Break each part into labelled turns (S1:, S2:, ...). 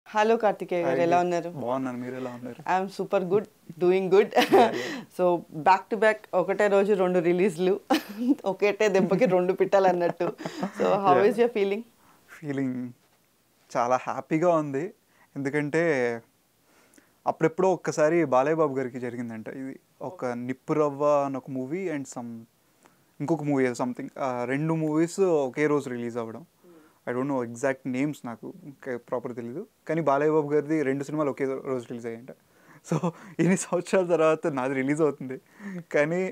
S1: Hello Karthikeya గారు ఎలా ఉన్నారు
S2: బాగున్నాను మీరు ఎలా ఉన్నారు
S1: I'm super good doing good so back to back ఒకటే రోజు రెండు రిలీజ్లు ఒకటే దెబ్బకి రెండు పిట్టాలన్నట్టు so how
S2: Yeah.
S1: Is your feeling
S2: feeling చాలా హ్యాపీగా ఉంది ఎందుకంటే అప్పుడెప్పుడో ఒక్కసారి బాలయ్య బాబు గారికి జరిగిందంట ఇది ఒక నిప్పు రవ్వ అని ఒక మూవీ అండ్ సమ్ ఇంకొక మూవీ సంథింగ్ రెండు మూవీస్ ఒకే రోజు రిలీజ్ అవ్వడం I don't know exact names నాకు ప్రాపర్ తెలీదు కానీ బాలయ్య బాబు గారిది రెండు సినిమాలు ఒకే రోజు రిలీజ్ అయ్యాయంట సో ఇన్ని సంవత్సరాల తర్వాత నాది రిలీజ్ అవుతుంది కానీ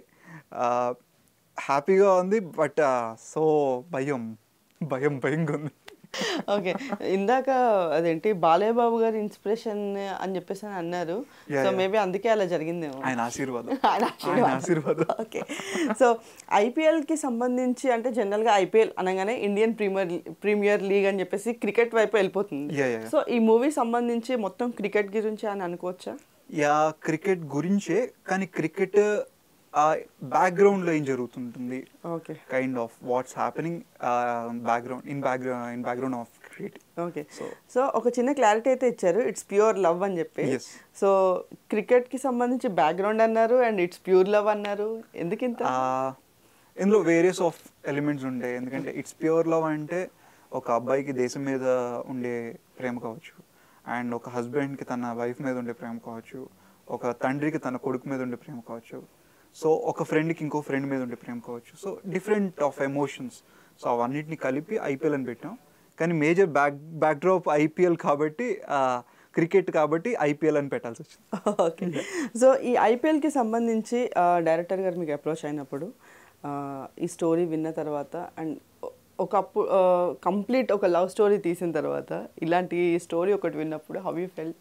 S2: హ్యాపీగా ఉంది బట్ సో భయం భయం భయంగా ఉంది
S1: ఓకే ఇందాక అదేంటి బాలయ్య బాబు గారి ఇన్స్పిరేషన్ అని చెప్పేసి అని అన్నారు
S2: Yeah,
S1: సో
S2: yeah.
S1: మేబీ అందుకే అలా జరిగిందేమో
S2: ఆయన ఆశీర్వాదం
S1: ఆయన
S2: ఆయన ఆశీర్వాదం
S1: ఓకే సో ఐపీఎల్కి సంబంధించి అంటే జనరల్గా ఐపీఎల్ అనగానే ఇండియన్ ప్రీమియర్ ప్రీమియర్ లీగ్ అని చెప్పేసి క్రికెట్ వైపు వెళ్ళిపోతుంది
S2: Yeah, yeah.
S1: సో ఈ మూవీ సంబంధించి మొత్తం క్రికెట్ గురించి అని అనుకోవచ్చా
S2: యా క్రికెట్ గురించే కానీ క్రికెట్ ఆ బ్యాక్గ్రౌండ్లో ఏం జరుగుతుంటుంది
S1: okay
S2: kind of what's happening background in background in background of cricket
S1: okay
S2: So-
S1: so ఒక చిన్న క్లారిటీ అయితే ఇచ్చారు ఇట్స్ ప్యూర్ లవ్ అని చెప్పి
S2: Yes.
S1: సో క్రికెట్కి సంబంధించి బ్యాక్గ్రౌండ్ అన్నారు అండ్ ఇట్స్ ప్యూర్ లవ్ అన్నారు ఎందుకు ఇంత
S2: ఇందులో వేరియస్ ఆఫ్ ఎలిమెంట్స్ ఉంటాయి ఎందుకంటే ఇట్స్ ప్యూర్ లవ్ అంటే ఒక అబ్బాయికి దేశం మీద ఉండే ప్రేమ కావచ్చు అండ్ ఒక హస్బెండ్కి తన వైఫ్ మీద ఉండే ప్రేమ కావచ్చు ఒక తండ్రికి తన కొడుకు మీద ఉండే ప్రేమ కావచ్చు సో ఒక ఫ్రెండ్కి ఇంకో ఫ్రెండ్ మీద ఉండే ప్రేమ కావచ్చు so different of emotions so అవన్నిటిని కలిపి ఐపీఎల్ అని పెట్టాం కానీ మేజర్ బ్యాక్ బ్యాక్డ్రాప్ ఐపీఎల్ కాబట్టి క్రికెట్ కాబట్టి ఐపీఎల్ అని పెట్టాల్సి వచ్చింది
S1: ఓకే సో ఈ ఐపీఎల్కి సంబంధించి డైరెక్టర్ గారు మీకు అప్రోచ్ అయినప్పుడు ఆ, ఈ స్టోరీ విన్న తర్వాత అండ్ ఒకప్పుడు కంప్లీట్ ఒక లవ్ స్టోరీ తీసిన తర్వాత ఇలాంటి స్టోరీ ఒకటి విన్నప్పుడు how you felt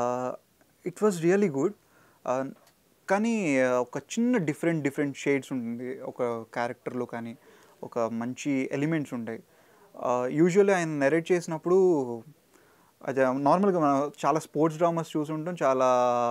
S2: it was really good కానీ uh, ఒక చిన్న డిఫరెంట్ డిఫరెంట్ షేడ్స్ ఉంటుంది ఒక క్యారెక్టర్లో కానీ ఒక మంచి ఎలిమెంట్స్ ఉంటాయి యూజువల్లీ ఆయన నెరేట్ చేసినప్పుడు అది నార్మల్గా మనం చాలా స్పోర్ట్స్ డ్రామాస్ చూసుంటాం చాలా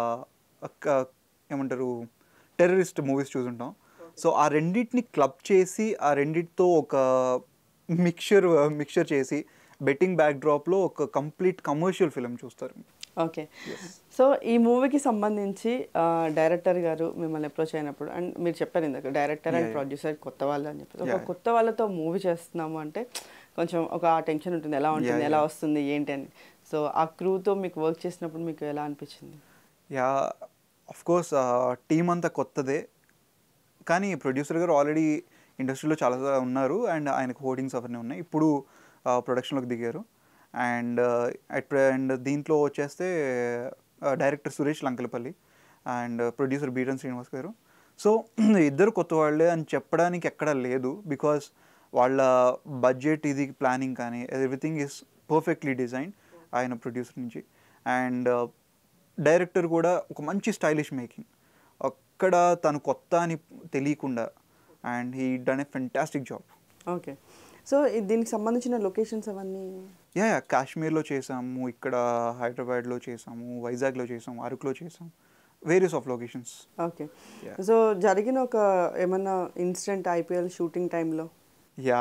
S2: ఒక- ఏమంటారు టెర్రరిస్ట్ మూవీస్ చూసుంటాం సో ఆ రెండింటిని క్లబ్ చేసి ఆ రెండింటితో ఒక మిక్చర్ మిక్చర్ చేసి బెట్టింగ్ బ్యాక్ డ్రాప్లో ఒక కంప్లీట్ కమర్షియల్ ఫిలిం చూస్తారు
S1: ఓకే సో ఈ మూవీకి సంబంధించి డైరెక్టర్ గారు మిమ్మల్ని అప్రోచ్ అయినప్పుడు అండ్ మీరు చెప్పారు ఇందాక director and
S2: Yeah, yeah.
S1: Producer కొత్త వాళ్ళు అని చెప్పేసి ఒక
S2: Yeah, yeah.
S1: కొత్త వాళ్ళతో మూవీ చేస్తున్నాము అంటే కొంచెం ఒక టెన్షన్ ఉంటుంది ఎలా ఉంటుంది
S2: Yeah,
S1: ఎలా
S2: yeah.
S1: వస్తుంది ఏంటి అని సో ఆ క్రూతో మీకు వర్క్ చేసినప్పుడు మీకు ఎలా అనిపించింది
S2: యా అఫ్ కోర్స్ టీం అంతా కొత్తదే కానీ ప్రొడ్యూసర్ గారు ఆల్రెడీ ఇండస్ట్రీలో చాలా ఉన్నారు అండ్ ఆయనకు హోర్డింగ్స్ అవన్నీ ఉన్నాయి ఇప్పుడు ప్రొడక్షన్లోకి దిగారు అండ్ అట్ అండ్ దీంట్లో వచ్చేస్తే director Suresh Lankalapalli and producer బీటన్ శ్రీనివాస్ గారు సో ఇద్దరు కొత్త వాళ్ళే అని చెప్పడానికి ఎక్కడ లేదు బికాస్ వాళ్ళ బడ్జెట్ ఇది ప్లానింగ్ కానీ ఎవ్రీథింగ్ ఈస్ పర్ఫెక్ట్లీ డిజైన్ ఆయన ప్రొడ్యూసర్ నుంచి అండ్ డైరెక్టర్ కూడా ఒక మంచి స్టైలిష్ మేకింగ్ అక్కడ తను కొత్త అని తెలియకుండా and he done a fantastic job
S1: okay so ఈ- దీనికి సంబంధించిన లొకేషన్స్ అవన్నీ
S2: యా యా కాశ్మీర్లో చేసాము ఇక్కడ హైదరాబాద్లో చేసాము వైజాగ్లో చేసాము అరకులో చేసాము various of locations
S1: okay
S2: Yeah.
S1: So జరిగిన ఒక ఏమన్నా ఇన్సిడెంట్ ఐపీఎల్ షూటింగ్ టైంలో
S2: యా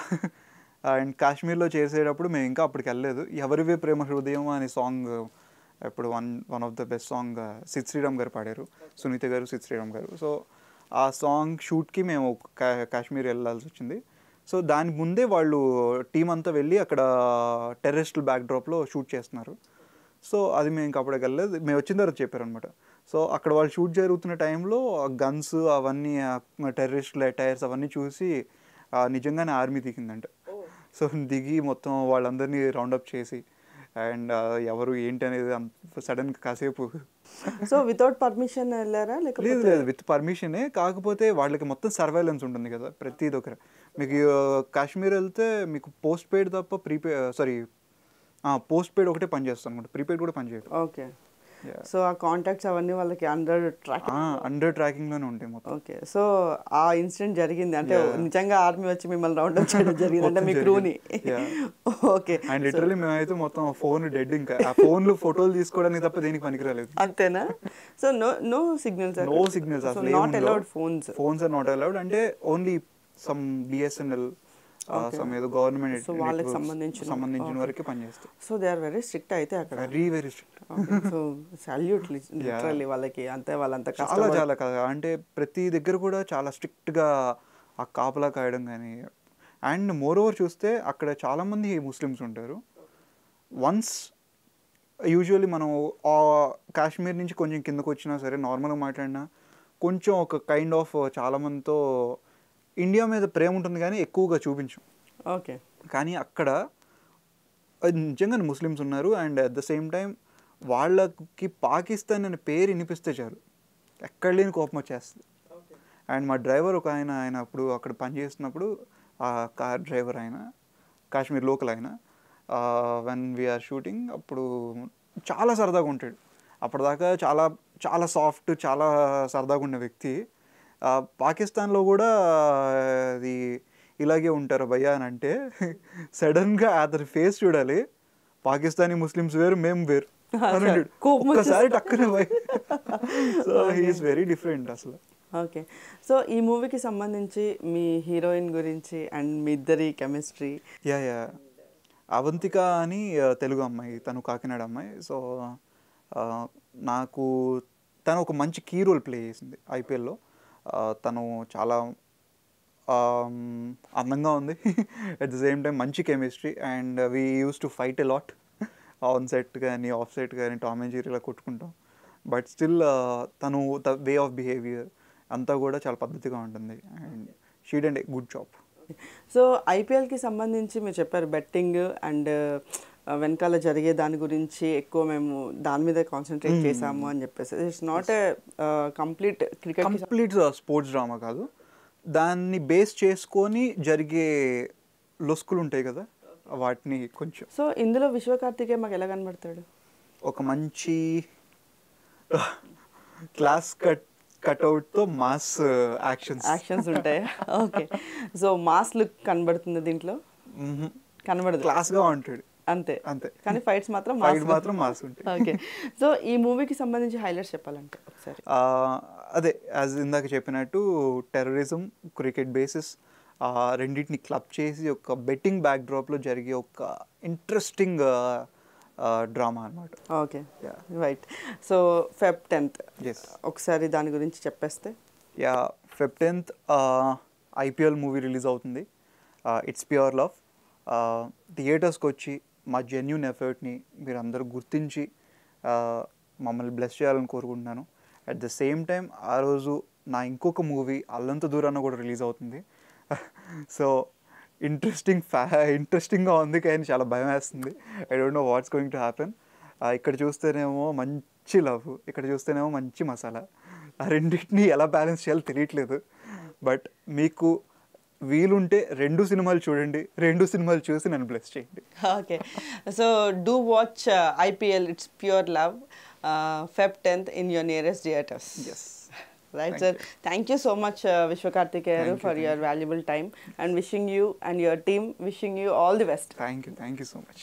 S2: అండ్ కాశ్మీర్లో చేసేటప్పుడు మేము ఇంకా అప్పటికి వెళ్ళలేదు ఎవరివే ప్రేమ హృదయం అనే సాంగ్ ఇప్పుడు one one of the best song Sid Sriram garu పాడారు సునీత గారు సిద్ శ్రీరామ్ గారు సో ఆ సాంగ్ షూట్కి మేము కా- కాశ్మీర్ వెళ్ళాల్సి వచ్చింది సో దానికి ముందే వాళ్ళు టీం అంతా వెళ్ళి అక్కడ టెర్రరిస్టల్ బ్యాక్డ్రాప్లో షూట్ చేస్తున్నారు సో అది మేము ఇంకా అప్పటికి వెళ్ళలేదు మేము వచ్చిన తర్వాత చెప్పారు అనమాట సో అక్కడ వాళ్ళు షూట్ జరుగుతున్న టైంలో గన్స్ అవన్నీ టెర్రరిస్టుల అటైర్స్ అవన్నీ చూసి ఆ, నిజంగానే ఆర్మీ దిగిందంట సో దిగి మొత్తం వాళ్ళందరినీ రౌండప్ చేసి అండ్ ఎవరు ఏంటి అనేది సడన్గా కాసేపు
S1: సో వితౌట్ పర్మిషన్ వెళ్ళారా
S2: లేదు
S1: లేకపోతే
S2: లేదు విత్ పర్మిషనే కాకపోతే వాళ్ళకి మొత్తం సర్వైలెన్స్ ఉంటుంది కదా ప్రతి దగ్గర మీకు ఆ, కాశ్మీర్ వెళ్తే మీకు పోస్ట్ పెయిడ్ తప్ప ప్రీపే సారీ పోస్ట్ పెయిడ్ ఒకటే పనిచేస్తాను అనమాట ప్రీపెయిడ్ కూడా పనిచేయదు
S1: ఓకే సో ఆ కాంటాక్ట్స్ అవన్నీ వాళ్ళకి అండర్ ట్రాక్
S2: అండర్ ట్రాకింగ్లోనే ఉంటాయి మొత్తం
S1: ఓకే సో ఆ ఇన్సిడెంట్ జరిగింది అంటే
S2: Yeah.
S1: నిజంగా ఆర్మీ వచ్చి మిమ్మల్ని రౌండ్ అప్ చేయడం జరిగింది అంటే మీ
S2: మొత్తం
S1: క్రూని
S2: జరిగింది.
S1: ఓకే
S2: అండ్ లిటరలీ మేమైతే మొత్తం ఫోన్ డెడ్ ఇంకా ఆ ఫోన్లు ఫోటోలు తీసుకోవడానికి తప్ప దేనికి పనికిరాలేదు
S1: అంతేనా so no no signals
S2: no signals అసలు
S1: not allowed phones
S2: phones are not allowed అంటే only some BSNL
S1: Okay.
S2: Some ఏదో గవర్నమెంట్
S1: So, వాళ్ళకి సంబంధించిన-
S2: సంబంధించిన
S1: okay.
S2: వరకు పనిచేస్తాయి
S1: so they are very strict అయితే అక్కడ
S2: very very strict
S1: so salute literally వాళ్ళకి అంతే వాళ్ళంత
S2: చాలా
S1: కష్టపడి
S2: చాలా కదా అంటే ప్రతి దగ్గర కూడా చాలా స్ట్రిక్ట్గా ఆ కాపలా కాయడం కానీ అండ్ మోర్ ఓవర్ చూస్తే అక్కడ చాలామంది ముస్లిమ్స్ ఉంటారు వన్స్ యూజువల్లీ మనం ఆ కాశ్మీర్ నుంచి కొంచెం కిందకు వచ్చినా సరే నార్మల్గా మాట్లాడినా కొంచెం ఒక కైండ్ ఆఫ్ చాలామందితో ఇండియా మీద ప్రేమ ఉంటుంది కానీ ఎక్కువగా చూపించం
S1: ఓకే
S2: కానీ అక్కడ అది నిజంగానే ముస్లిమ్స్ ఉన్నారు and at the same time వాళ్ళకి పాకిస్తాన్ అనే పేరు వినిపిస్తే చాలు ఎక్కడ లేని కోపం వచ్చేస్తుంది అండ్ మా డ్రైవర్ ఒక ఆయన ఆయన అప్పుడు అక్కడ పనిచేస్తున్నప్పుడు ఆ కార్ డ్రైవర్ ఆయన కాశ్మీర్ లోకల్ ఆయన వెన్ వీఆర్ షూటింగ్ అప్పుడు చాలా సరదాగా ఉంటాడు అప్పటిదాకా చాలా చాలా సాఫ్ట్ చాలా సరదాగా ఉండే వ్యక్తి ఆ, పాకిస్తాన్లో కూడా అది ఇలాగే ఉంటారు భయ్యా అని అంటే సడన్గా అతని ఫేస్ చూడాలి పాకిస్తానీ ముస్లిమ్స్ వేరు మేము వేరు అని అంటాడు.
S1: కోపం
S2: ఒక్కసారి టక్కున సో హీఈస్ వెరీ డిఫరెంట్ అసలు
S1: ఓకే సో ఈ మూవీకి సంబంధించి మీ హీరోయిన్ గురించి అండ్ మీ ఇద్దరి కెమిస్ట్రీ
S2: యా యా అవంతిక అని ఆ, తెలుగు అమ్మాయి తను కాకినాడ అమ్మాయి సో ఆ, నాకు తను ఒక మంచి కీ రోల్ ప్లే చేసింది ఐపీఎల్లో తను చాలా ఆమ్, అందంగా ఉంది అట్ ద సేమ్ టైం మంచి chemistry and we use to fight a lot on set కానీ ఆఫ్ సెట్ కానీ టామ్ అండ్ జెర్రీ ఇలా కొట్టుకుంటాం బట్ స్టిల్ తను ద వే ఆఫ్ బిహేవియర్ అంతా కూడా చాలా పద్ధతిగా ఉంటుంది and she'd and good job
S1: so ఐపీఎల్కి సంబంధించి మీరు చెప్పారు బెట్టింగ్ అండ్ వెనకాల జరిగే దాని గురించి ఎక్కువ మేము దాని మీద కాన్సన్ట్రేట్ చేసాము అని చెప్పేసి it's not a complete cricket
S2: complete sports drama కాదు దాన్ని బేస్ చేసుకొని జరిగే లొసుకులు ఉంటాయి కదా వాటిని కొంచెం
S1: సో ఇందులో విశ్వకార్తికే మాకు ఎలా కనబడతాడు
S2: ఒక మంచి క్లాస్ కట్ కట్అవుట్తో మాస్ యాక్షన్స్
S1: యాక్షన్స్ ఉంటాయి ఓకే సో మాస్ లుక్ కనబడుతుంది దీంట్లో కనబడదు
S2: క్లాస్గా ఉంటాడు
S1: అంతే
S2: అంతే
S1: కానీ ఫైట్స్ మాత్రం
S2: ఫైట్ మాత్రం మాస్ ఉంటాయి
S1: ఓకే సో ఈ మూవీకి సంబంధించి హైలైట్స్ చెప్పాలంటే ఒకసారి
S2: ఆ, అదే యాజ్ ఇందాక చెప్పినట్టు టెర్రరిజం క్రికెట్ బేసిస్ రెండింటిని క్లబ్ చేసి ఒక బెట్టింగ్ బ్యాక్ డ్రాప్లో జరిగే ఒక ఇంట్రెస్టింగ్ డ్రామా అనమాట
S1: okay
S2: Yeah.
S1: Right so Feb tenth
S2: Yes.
S1: ఒకసారి దాని గురించి చెప్పేస్తే
S2: yeah Feb tenth IPL movie release అవుతుంది ఇట్స్ ప్యూర్ లవ్ థియేటర్స్కి వచ్చి మా జెన్యున్ ఎఫర్ట్ని మీరు అందరూ గుర్తించి uh, మమ్మల్ని బ్లెస్ చేయాలని కోరుకుంటున్నాను అట్ ద సేమ్ టైం ఆ రోజు నా ఇంకొక మూవీ అల్లంత దూరాన కూడా రిలీజ్ అవుతుంది సో ఇంట్రెస్టింగ్ ఫ్యా ఇంట్రెస్టింగ్గా ఉంది కానీ చాలా భయం వేస్తుంది I don't know what's going to happen ఇక్కడ చూస్తేనేమో మంచి లవ్ ఇక్కడ చూస్తేనేమో మంచి మసాలా ఆ రెండింటిని ఎలా బ్యాలెన్స్ చేయాలో తెలియట్లేదు బట్ మీకు వీలుంటే రెండు సినిమాలు చూడండి రెండు సినిమాలు చూసి నన్ను బ్లెస్ చేయండి
S1: okay so do watch IPL it's pure love Feb tenth in your nearest theatres
S2: yes
S1: right
S2: Thank
S1: sir thank you so much విశ్వకార్తికేయరు
S2: Thank you,
S1: for
S2: thank
S1: your valuable time and wishing you and your team wishing you all the best
S2: thank you thank you so much